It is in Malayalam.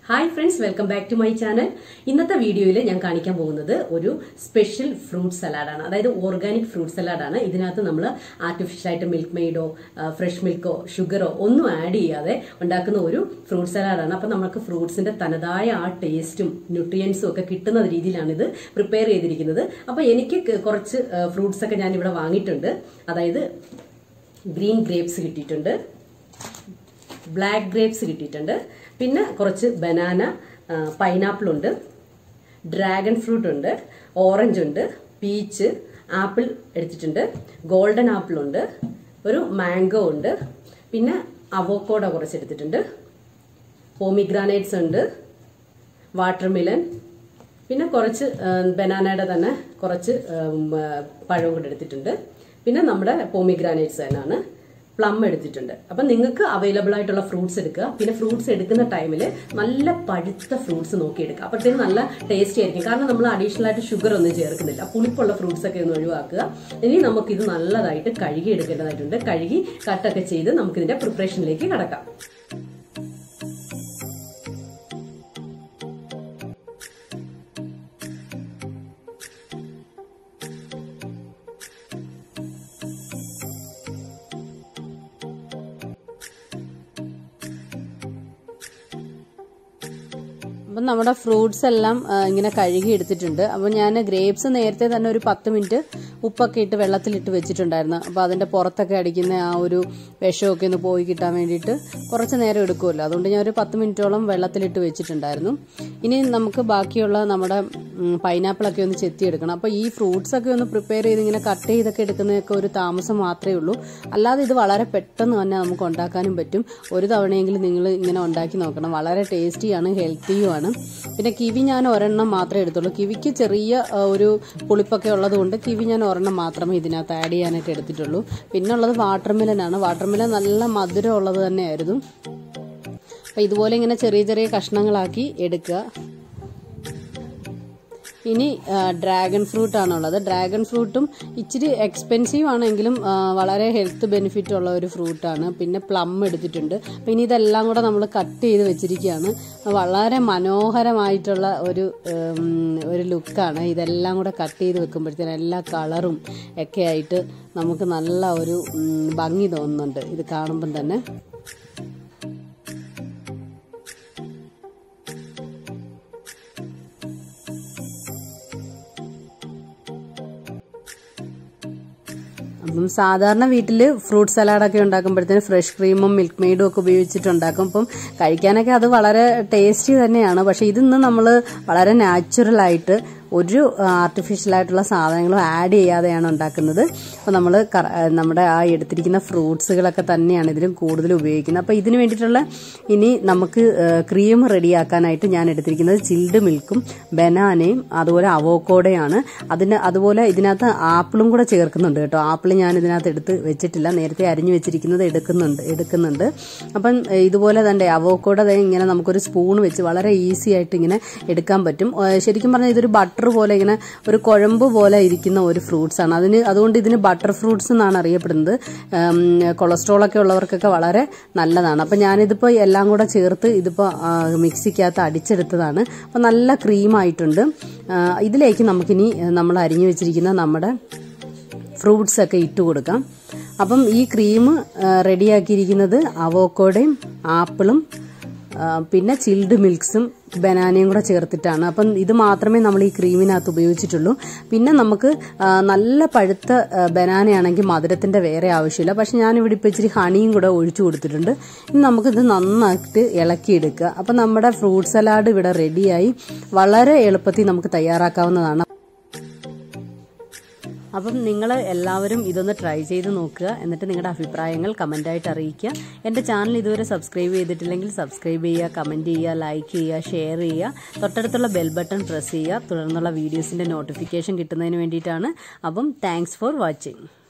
hi friends welcome back to my channel ഇന്നത്തെ വീഡിയോയിൽ ഞാൻ കാണിക്കാൻ പോകുന്നത് ഒരു സ്പെഷ്യൽ ഫ്രൂട്ട് സലാഡാണ് അതായത് ഓർഗാനിക് ഫ്രൂട്ട് സലാഡാണ് ഇതിനകത്ത് നമ്മൾ ആർട്ടിഫിഷ്യലായിട്ട് മിൽക്ക് മെയ്ഡോ ഫ്രഷ് മിൽക്കോ ഷുഗറോ ഒന്നും ആഡ് ചെയ്യാതെ ഉണ്ടാക്കുന്ന ഒരു ഫ്രൂട്ട് സലാഡാണ് അപ്പം നമുക്ക് ഫ്രൂട്ട്സിന്റെ തനതായ ആ ടേസ്റ്റും ന്യൂട്രിയൻസും ഒക്കെ കിട്ടുന്ന രീതിയിലാണ് ഇത് പ്രിപ്പയർ ചെയ്തിരിക്കുന്നത് അപ്പോൾ എനിക്ക് ക- കുറച്ച് ഫ്രൂട്ട്സ് ഒക്കെ ഞാൻ ഇവിടെ വാങ്ങിയിട്ടുണ്ട് അതായത് ഗ്രീൻ ഗ്രേപ്സ് കിട്ടിയിട്ടുണ്ട് ബ്ലാക്ക് ഗ്രേപ്സ് കിട്ടിയിട്ടുണ്ട് പിന്നെ കുറച്ച് ബനാന പൈനാപ്പിൾ ഉണ്ട് ഡ്രാഗൺ ഫ്രൂട്ട് ഉണ്ട് ഓറഞ്ച് ഉണ്ട് പീച്ച് ആപ്പിൾ എടുത്തിട്ടുണ്ട് ഗോൾഡൻ ആപ്പിൾ ഉണ്ട് ഒരു മാംഗോ ഉണ്ട് പിന്നെ അവോക്കോഡ കുറച്ച് എടുത്തിട്ടുണ്ട് പോമിഗ്രാനൈറ്റ്സ് ഉണ്ട് വാട്ടർമിലൻ പിന്നെ കുറച്ച് ബനാനയുടെ തന്നെ കുറച്ച് ഉം, ആ, പഴവും കൂടെ എടുത്തിട്ടുണ്ട് പിന്നെ നമ്മുടെ പോമിഗ്രാനൈറ്റ്സ് തന്നെയാണ് പ്ലം എടുത്തിട്ടുണ്ട് അപ്പം നിങ്ങൾക്ക് അവൈലബിൾ ആയിട്ടുള്ള ഫ്രൂട്ട്സ് എടുക്കുക പിന്നെ ഫ്രൂട്ട്സ് എടുക്കുന്ന ടൈമിൽ നല്ല പഴുത്ത ഫ്രൂട്ട്സ് നോക്കി എടുക്കുക അപ്പോഴത്തേക്കും നല്ല ടേസ്റ്റി ആയിരിക്കും കാരണം നമ്മൾ അഡീഷണൽ ആയിട്ട് ഷുഗർ ഒന്നും ചേർക്കുന്നില്ല പുളിപ്പുള്ള ഫ്രൂട്ട്സ് ഒക്കെ ഒന്ന് ഒഴിവാക്കുക ഇനി നമുക്കിത് നല്ലതായിട്ട് കഴുകി എടുക്കേണ്ടതായിട്ടുണ്ട് കഴുകി കട്ടൊക്കെ ചെയ്ത് നമുക്കിതിന്റെ പ്രിപ്പറേഷനിലേക്ക് കടക്കാം അപ്പം നമ്മുടെ ഫ്രൂട്ട്സ് എല്ലാം ആ, ഇങ്ങനെ കഴുകി എടുത്തിട്ടുണ്ട് അപ്പം ഞാൻ ഗ്രേപ്സ് നേരത്തെ തന്നെ ഒരു പത്ത് മിനിറ്റ് ഉപ്പൊക്കെ ഇട്ട് വെള്ളത്തിലിട്ട് വെച്ചിട്ടുണ്ടായിരുന്നു അപ്പോൾ അതിൻ്റെ പുറത്തൊക്കെ അടിക്കുന്ന ആ ഒരു വിഷമൊക്കെ ഒന്ന് പോയി കിട്ടാൻ വേണ്ടിയിട്ട് കുറച്ച് നേരം എടുക്കുമല്ലോ അതുകൊണ്ട് ഞാൻ ഒരു പത്ത് മിനിറ്റോളം വെള്ളത്തിലിട്ട് വെച്ചിട്ടുണ്ടായിരുന്നു ഇനി നമുക്ക് ബാക്കിയുള്ള നമ്മുടെ പൈനാപ്പിളൊക്കെ ഒന്ന് ചെത്തിയെടുക്കണം അപ്പോൾ ഈ ഫ്രൂട്ട്സ് ഒക്കെ ഒന്ന് പ്രിപ്പയർ ചെയ്ത് ഇങ്ങനെ കട്ട് ചെയ്തൊക്കെ എടുക്കുന്നതൊക്കെ ഒരു താമസം മാത്രമേ ഉള്ളൂ അല്ലാതെ ഇത് വളരെ പെട്ടെന്ന് തന്നെ നമുക്ക് ഉണ്ടാക്കാനും പറ്റും ഒരു തവണയെങ്കിലും നിങ്ങൾ ഇങ്ങനെ ഉണ്ടാക്കി നോക്കണം വളരെ ടേസ്റ്റിയാണ് ഹെൽത്തിയുമാണ് പിന്നെ കിവി ഞാൻ ഒരെണ്ണം മാത്രമേ എടുത്തുള്ളൂ കിവിക്ക് ചെറിയ ആ, ഒരു പുളിപ്പൊക്കെ ഉള്ളതുകൊണ്ട് കിവി ഞാൻ ഒരെണ്ണം മാത്രമേ ഇതിനകത്ത് ആഡ് ചെയ്യാനായിട്ട് എടുത്തിട്ടുള്ളൂ പിന്നെ ഉള്ളത് വാട്ടർമിലനാണ് വാട്ടർമിലൻ നല്ല മധുരം ഉള്ളത് തന്നെയായിരുന്നു അപ്പം ഇതുപോലെ ഇങ്ങനെ ചെറിയ ചെറിയ കഷ്ണങ്ങളാക്കി എടുക്കുക ഇനി ഡ്രാഗൺ ഫ്രൂട്ട് ആണുള്ളത് ഡ്രാഗൺ ഫ്രൂട്ടും ഇച്ചിരി എക്സ്പെൻസീവ് ആണെങ്കിലും ആ, വളരെ ഹെൽത്ത് ബെനിഫിറ്റ് ഉള്ള ഒരു ഫ്രൂട്ടാണ് പിന്നെ പ്ലം എടുത്തിട്ടുണ്ട് അപ്പം ഇനി ഇതെല്ലാം കൂടെ നമ്മൾ കട്ട് ചെയ്ത് വെച്ചിരിക്കുകയാണ് വളരെ മനോഹരമായിട്ടുള്ള ഒരു ഉം, ഒരു ലുക്കാണ് ഇതെല്ലാം കൂടെ കട്ട് ചെയ്ത് വെക്കുമ്പോഴത്തേനും എല്ലാ കളറും ഒക്കെ ആയിട്ട് നമുക്ക് നല്ല ഒരു ഉം, ഭംഗി തോന്നുന്നുണ്ട് ഇത് കാണുമ്പം തന്നെ അപ്പം സാധാരണ വീട്ടിൽ ഫ്രൂട്ട് സലാഡൊക്കെ ഉണ്ടാക്കുമ്പോഴത്തേന് ഫ്രഷ് ക്രീമും മിൽക്ക് മെയ്ഡും ഒക്കെ ഉപയോഗിച്ചിട്ട് ഉണ്ടാക്കും അപ്പം കഴിക്കാനൊക്കെ അത് വളരെ ടേസ്റ്റി തന്നെയാണ് പക്ഷെ ഇതിന്ന് നമ്മൾ വളരെ നാച്ചുറൽ ആയിട്ട് ഒരു ആർട്ടിഫിഷ്യൽ ആയിട്ടുള്ള സാധനങ്ങളും ആഡ് ചെയ്യാതെയാണ് ഉണ്ടാക്കുന്നത് അപ്പോൾ നമ്മൾ നമ്മുടെ ആ എടുത്തിരിക്കുന്ന ഫ്രൂട്ട്സുകളൊക്കെ തന്നെയാണ് ഇതിലും കൂടുതൽ ഉപയോഗിക്കുന്നത് അപ്പോൾ ഇതിന് വേണ്ടിയിട്ടുള്ള ഇനി നമുക്ക് ക്രീം റെഡിയാക്കാനായിട്ട് ഞാൻ എടുത്തിരിക്കുന്നത് ചിൽഡ് മിൽക്കും ബനാനയും അതുപോലെ അവോക്കോടയാണ് അതിന് അതുപോലെ ഇതിനകത്ത് ആപ്പിളും കൂടെ ചേർക്കുന്നുണ്ട് കേട്ടോ ആപ്പിൾ ഞാൻ ഇതിനകത്ത് എടുത്ത് വെച്ചിട്ടില്ല നേരത്തെ അരിഞ്ഞു വെച്ചിരിക്കുന്നത് എടുക്കുന്നുണ്ട് എടുക്കുന്നുണ്ട് അപ്പം ഏഹ്, ഇതുപോലെ തന്നെ അവോക്കോട ദേ ഇങ്ങനെ നമുക്കൊരു സ്പൂൺ വെച്ച് വളരെ ഈസി ആയിട്ട് ഇങ്ങനെ എടുക്കാൻ പറ്റും ഏഹ്, ശരിക്കും പറഞ്ഞാൽ ഇതൊരു ബട്ടർ പോലെ ഇങ്ങനെ ഒരു കുഴമ്പ് പോലെ ഇരിക്കുന്ന ഒരു ഫ്രൂട്ട്സ് ആണ് അതിന് അതുകൊണ്ട് ഇതിന് ബട്ടർ ഫ്രൂട്ട്സ് എന്നാണ് അറിയപ്പെടുന്നത് ഉം, കൊളസ്ട്രോൾ ഒക്കെ ഉള്ളവർക്കൊക്കെ വളരെ നല്ലതാണ് അപ്പം ഞാനിതിപ്പോൾ എല്ലാം കൂടെ ചേർത്ത് ഇതിപ്പോൾ മിക്സിക്കകത്ത് അടിച്ചെടുത്തതാണ് അപ്പം നല്ല ക്രീമായിട്ടുണ്ട് ഇതിലേക്ക് നമുക്കിനി നമ്മൾ അരിഞ്ഞു വെച്ചിരിക്കുന്ന നമ്മുടെ ഫ്രൂട്ട്സ് ഒക്കെ ഇട്ട് കൊടുക്കാം അപ്പം ഈ ക്രീം റെഡിയാക്കിയിരിക്കുന്നത് അവോക്കോടയും ആപ്പിളും ആ, പിന്നെ ചിൽഡ് മിൽക്സും ബനാനയും കൂടെ ചേർത്തിട്ടാണ് അപ്പം ഇത് മാത്രമേ നമ്മൾ ഈ ക്രീമിനകത്ത് ഉപയോഗിച്ചിട്ടുള്ളൂ പിന്നെ നമുക്ക് ആ, നല്ല പഴുത്ത ആ, ബനാനയാണെങ്കിൽ മധുരത്തിന്റെ വേറെ ആവശ്യമില്ല പക്ഷെ ഞാനിവിടെ ഇപ്പോൾ ഇച്ചിരി ഹണിയും കൂടെ ഒഴിച്ചു കൊടുത്തിട്ടുണ്ട് ഇനി നമുക്കിത് നന്നായിട്ട് ഇളക്കിയെടുക്കുക അപ്പം നമ്മുടെ ഫ്രൂട്ട് സലാഡ് ഇവിടെ റെഡിയായി വളരെ എളുപ്പത്തിൽ നമുക്ക് തയ്യാറാക്കാവുന്നതാണ് അപ്പം നിങ്ങൾ എല്ലാവരും ഇതൊന്ന് ട്രൈ ചെയ്ത് നോക്കുക എന്നിട്ട് നിങ്ങളുടെ അഭിപ്രായങ്ങൾ കമൻ്റായിട്ട് അറിയിക്കുക എൻ്റെ ചാനൽ ഇതുവരെ സബ്സ്ക്രൈബ് ചെയ്തിട്ടില്ലെങ്കിൽ സബ്സ്ക്രൈബ് ചെയ്യുക കമൻറ്റ് ചെയ്യുക ലൈക്ക് ചെയ്യുക ഷെയർ ചെയ്യുക തൊട്ടടുത്തുള്ള ബെൽ ബട്ടൺ പ്രസ് ചെയ്യുക തുടർന്നുള്ള വീഡിയോസിൻ്റെ നോട്ടിഫിക്കേഷൻ കിട്ടുന്നതിന് വേണ്ടിയിട്ടാണ് അപ്പം താങ്ക്സ് ഫോർ വാച്ചിങ്